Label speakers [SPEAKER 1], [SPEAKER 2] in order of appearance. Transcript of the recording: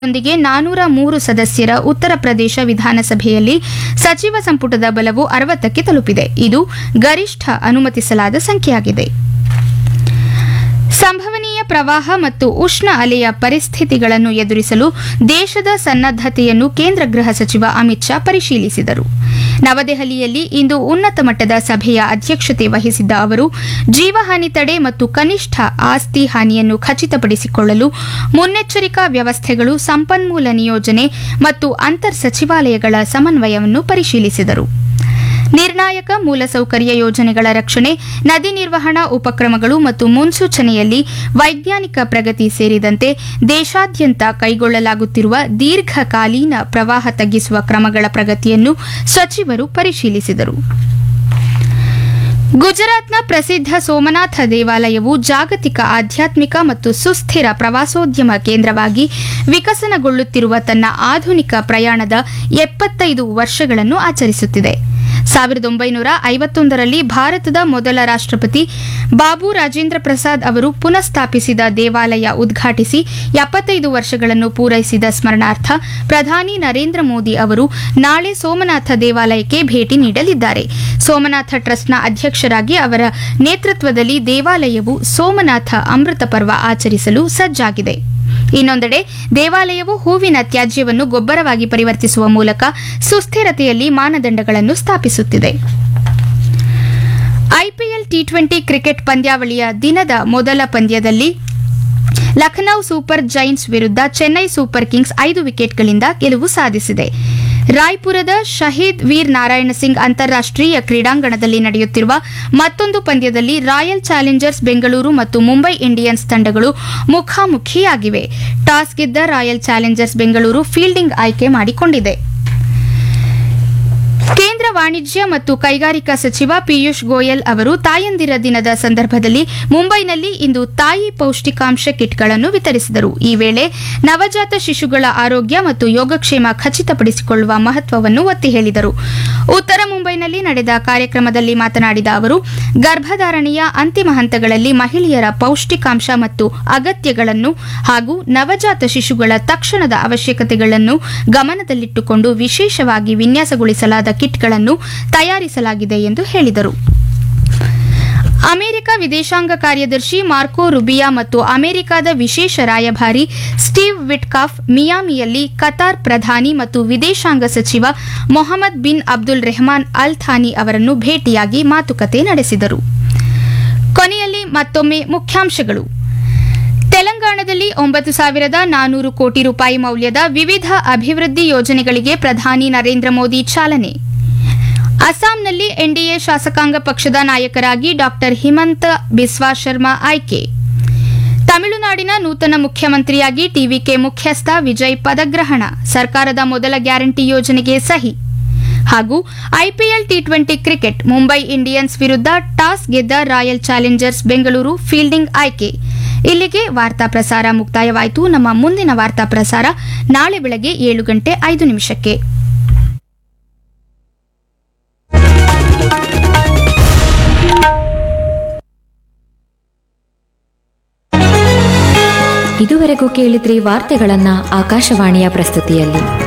[SPEAKER 1] ಯೊಂದಿಗೆ ನಾನೂರ ಮೂರು ಸದಸ್ಯರ ಉತ್ತರ ಪ್ರದೇಶ ವಿಧಾನಸಭೆಯಲ್ಲಿ ಸಚಿವ ಸಂಪುಟದ ಬಲವು ಅರವತ್ತಕ್ಕೆ ತಲುಪಿದೆ ಇದು ಗರಿಷ್ಠ ಅನುಮತಿಸಲಾದ ಸಂಖ್ಯೆಯಾಗಿದೆ ಸಂಭವನೀಯ ಪ್ರವಾಹ ಮತ್ತು ಉಷ್ಣ ಅಲೆಯ ಪರಿಸ್ಥಿತಿಗಳನ್ನು ಎದುರಿಸಲು ದೇಶದ ಸನ್ನದ್ದತೆಯನ್ನು ಕೇಂದ್ರ ಗೃಹ ಸಚಿವ ಅಮಿತ್ ಶಾ ಪರಿಶೀಲಿಸಿದರು ನವದೆಹಲಿಯಲ್ಲಿ ಇಂದು ಉನ್ನತ ಮಟ್ಟದ ಸಭೆಯ ಅಧ್ಯಕ್ಷತೆ ವಹಿಸಿದ್ದ ಅವರು ಜೀವಹಾನಿ ತಡೆ ಮತ್ತು ಕನಿಷ್ಠ ಆಸ್ತಿ ಹಾನಿಯನ್ನು ಖಚಿತಪಡಿಸಿಕೊಳ್ಳಲು ಮುನ್ನೆಚ್ಚರಿಕಾ ವ್ಯವಸ್ಥೆಗಳು ಸಂಪನ್ಮೂಲ ನಿಯೋಜನೆ ಮತ್ತು ಅಂತರ್ ಸಚಿವಾಲಯಗಳ ಸಮನ್ವಯವನ್ನು ಪರಿಶೀಲಿಸಿದರು ನಿರ್ಣಾಯಕ ಮೂಲಸೌಕರ್ಯ ಯೋಜನೆಗಳ ರಕ್ಷಣೆ ನದಿ ನಿರ್ವಹಣಾ ಉಪಕ್ರಮಗಳು ಮತ್ತು ಮುನ್ಸೂಚನೆಯಲ್ಲಿ ವೈಜ್ಞಾನಿಕ ಪ್ರಗತಿ ಸೇರಿದಂತೆ ದೇಶಾದ್ಯಂತ ಕೈಗೊಳ್ಳಲಾಗುತ್ತಿರುವ ದೀರ್ಘಕಾಲೀನ ಪ್ರವಾಹ ತಗ್ಗಿಸುವ ಕ್ರಮಗಳ ಪ್ರಗತಿಯನ್ನು ಸಚಿವರು ಪರಿಶೀಲಿಸಿದರು ಗುಜರಾತ್ನ ಪ್ರಸಿದ್ಧ ಸೋಮನಾಥ ದೇವಾಲಯವು ಜಾಗತಿಕ ಆಧ್ಯಾತ್ಮಿಕ ಮತ್ತು ಸುಸ್ಥಿರ ಪ್ರವಾಸೋದ್ಯಮ ಕೇಂದ್ರವಾಗಿ ವಿಕಸನಗೊಳ್ಳುತ್ತಿರುವ ತನ್ನ ಆಧುನಿಕ ಪ್ರಯಾಣದ ಎಪ್ಪತ್ತೈದು ವರ್ಷಗಳನ್ನು ಆಚರಿಸುತ್ತಿದೆ ಸಾವಿರದ ಒಂಬೈನೂರ ಐವತ್ತೊಂದರಲ್ಲಿ ಭಾರತದ ಮೊದಲ ರಾಷ್ಟ್ರಪತಿ ಬಾಬು ರಾಜೇಂದ್ರ ಪ್ರಸಾದ್ ಅವರು ಪುನಃಸ್ಥಾಪಿಸಿದ ದೇವಾಲಯ ಉದ್ಘಾಟಿಸಿ ಎಪ್ಪತ್ತೈದು ವರ್ಷಗಳನ್ನು ಪೂರೈಸಿದ ಸ್ಮರಣಾರ್ಥ ಪ್ರಧಾನಿ ನರೇಂದ್ರ ಮೋದಿ ಅವರು ನಾಳೆ ಸೋಮನಾಥ ದೇವಾಲಯಕ್ಕೆ ಭೇಟಿ ನೀಡಲಿದ್ದಾರೆ ಸೋಮನಾಥ ಟ್ರಸ್ಟ್ನ ಅಧ್ಯಕ್ಷರಾಗಿ ಅವರ ನೇತೃತ್ವದಲ್ಲಿ ದೇವಾಲಯವು ಸೋಮನಾಥ ಅಮೃತ ಪರ್ವ ಆಚರಿಸಲು ಸಜ್ಜಾಗಿದೆ ಇನ್ನೊಂದೆಡೆ ದೇವಾಲಯವು ಹೂವಿನ ತ್ಯಾಜ್ಯವನ್ನು ಗೊಬ್ಬರವಾಗಿ ಪರಿವರ್ತಿಸುವ ಮೂಲಕ ಸುಸ್ಥಿರತೆಯಲ್ಲಿ ಮಾನದಂಡಗಳನ್ನು ಸ್ಥಾಪಿಸುತ್ತಿದೆ ಐಪಿಎಲ್ ಟಿ ಟ್ವೆಂಟಿ ಕ್ರಿಕೆಟ್ ಪಂದ್ಯಾವಳಿಯ ದಿನದ ಮೊದಲ ಪಂದ್ಯದಲ್ಲಿ ಲಖನೌ ಸೂಪರ್ ಜೈಂಟ್ಸ್ ವಿರುದ್ಧ ಚೆನ್ನೈ ಸೂಪರ್ ಕಿಂಗ್ಸ್ ಐದು ವಿಕೆಟ್ಗಳಿಂದ ಗೆಲುವು ಸಾಧಿಸಿದೆ ರಾಯ್ಪುರದ ಶಹೀದ್ ವೀರ್ ನಾರಾಯಣ ಸಿಂಗ್ ಅಂತಾರಾಷ್ಟೀಯ ಕ್ರೀಡಾಂಗಣದಲ್ಲಿ ನಡೆಯುತ್ತಿರುವ ಮತ್ತೊಂದು ಪಂದ್ಯದಲ್ಲಿ ರಾಯಲ್ ಚಾಲೆಂಜರ್ಸ್ ಬೆಂಗಳೂರು ಮತ್ತು ಮುಂಬೈ ಇಂಡಿಯನ್ಸ್ ತಂಡಗಳು ಮುಖಾಮುಖಿಯಾಗಿವೆ ಟಾಸ್ ಗೆದ್ದ ರಾಯಲ್ ಚಾಲೆಂಜರ್ಸ್ ಬೆಂಗಳೂರು ಫೀಲ್ಡಿಂಗ್ ಆಯ್ಕೆ ಮಾಡಿಕೊಂಡಿದೆ ಕೇಂದ್ರ ವಾಣಿಜ್ಯ ಮತ್ತು ಕೈಗಾರಿಕಾ ಸಚಿವ ಪಿಯೂಷ್ ಗೋಯಲ್ ಅವರು ತಾಯಂದಿರ ದಿನದ ಸಂದರ್ಭದಲ್ಲಿ ಮುಂಬೈನಲ್ಲಿ ಇಂದು ತಾಯಿ ಪೌಷ್ಟಿಕಾಂಶ ಕಿಟ್ಗಳನ್ನು ವಿತರಿಸಿದರು ಈ ವೇಳೆ ನವಜಾತ ಶಿಶುಗಳ ಆರೋಗ್ಯ ಮತ್ತು ಯೋಗಕ್ಷೇಮ ಖಚಿತಪಡಿಸಿಕೊಳ್ಳುವ ಮಹತ್ವವನ್ನು ಒತ್ತಿ ಹೇಳಿದರು ಉತ್ತರ ಮುಂಬೈನಲ್ಲಿ ನಡೆದ ಕಾರ್ಯಕ್ರಮದಲ್ಲಿ ಮಾತನಾಡಿದ ಅವರು ಗರ್ಭಧಾರಣೆಯ ಅಂತಿಮ ಹಂತಗಳಲ್ಲಿ ಮಹಿಳೆಯರ ಪೌಷ್ಟಿಕಾಂಶ ಮತ್ತು ಅಗತ್ಯಗಳನ್ನು ಹಾಗೂ ನವಜಾತ ಶಿಶುಗಳ ತಕ್ಷಣದ ಅವಶ್ಯಕತೆಗಳನ್ನು ಗಮನದಲ್ಲಿಟ್ಟುಕೊಂಡು ವಿಶೇಷವಾಗಿ ವಿನ್ಯಾಸಗೊಳಿಸಲಾದ ಕಿಟ್ಗಳನ್ನು ತಯಾರಿಸಲಾಗಿದೆ ಎಂದು ಹೇಳಿದರು ಅಮೆರಿಕ ವಿದೇಶಾಂಗ ಕಾರ್ಯದರ್ಶಿ ಮಾರ್ಕೋ ರುಬಿಯಾ ಮತ್ತು ಅಮೆರಿಕದ ವಿಶೇಷ ರಾಯಭಾರಿ ಸ್ಟೀವ್ ವಿಟ್ಕಾಫ್ ಮಿಯಾಮಿಯಲ್ಲಿ ಕತಾರ್ ಪ್ರಧಾನಿ ಮತ್ತು ವಿದೇಶಾಂಗ ಸಚಿವ Mohammed bin Abdul Rahman Al Thani ಅವರನ್ನು ಭೇಟಿಯಾಗಿ ಮಾತುಕತೆ ನಡೆಸಿದರು ಕೊನೆಯಲ್ಲಿ ಮತ್ತೊಮ್ಮೆ ಮುಖ್ಯಾಂಶಗಳು ತೆಲಂಗಾಣದಲ್ಲಿ ಒಂಬತ್ತು ಸಾವಿರದ ನಾನೂರು ಕೋಟಿ ರೂಪಾಯಿ ಮೌಲ್ಯದ ವಿವಿಧ ಅಭಿವೃದ್ಧಿ ಯೋಜನೆಗಳಿಗೆ ಪ್ರಧಾನಿ ನರೇಂದ್ರ ಮೋದಿ ಚಾಲನೆ ಅಸ್ಸಾಂನಲ್ಲಿ ಎನ್ಡಿಎ ಶಾಸಕಾಂಗ ಪಕ್ಷದ ನಾಯಕರಾಗಿ ಡಾಕ್ಟರ್ ಹಿಮಂತ ಬಿಸ್ವಾ ಶರ್ಮಾ ಆಯ್ಕೆ ತಮಿಳುನಾಡಿನ ನೂತನ ಮುಖ್ಯಮಂತ್ರಿಯಾಗಿ ಟಿವಿಕೆ ಮುಖ್ಯಸ್ಥ ವಿಜಯ್ ಪದಗ್ರಹಣ ಸರ್ಕಾರದ ಮೊದಲ ಗ್ಯಾರಂಟಿ ಯೋಜನೆಗೆ ಸಹಿ ಹಾಗೂ IPL T twenty cricket Mumbai Indians ವಿರುದ್ಧ ಟಾಸ್ ಗೆದ್ದ ರಾಯಲ್ ಚಾಲೆಂಜರ್ಸ್ ಬೆಂಗಳೂರು ಫೀಲ್ಡಿಂಗ್ ಆಯ್ಕೆ ಇಲ್ಲಿಗೆ ವಾರ್ತಾ ಪ್ರಸಾರ ಮುಕ್ತಾಯವಾಯಿತು ನಮ್ಮ ಮುಂದಿನ ವಾರ್ತಾ ಪ್ರಸಾರ ನಾಳೆ ಬೆಳಗ್ಗೆ ಏಳು ಗಂಟೆ ಐದು ನಿಮಿಷಕ್ಕೆ
[SPEAKER 2] ಇದುವರೆಗೂ ಕೇಳಿದ್ರಿ ವಾರ್ತೆಗಳನ್ನ ಆಕಾಶವಾಣಿಯ ಪ್ರಸ್ತುತಿಯಲ್ಲಿ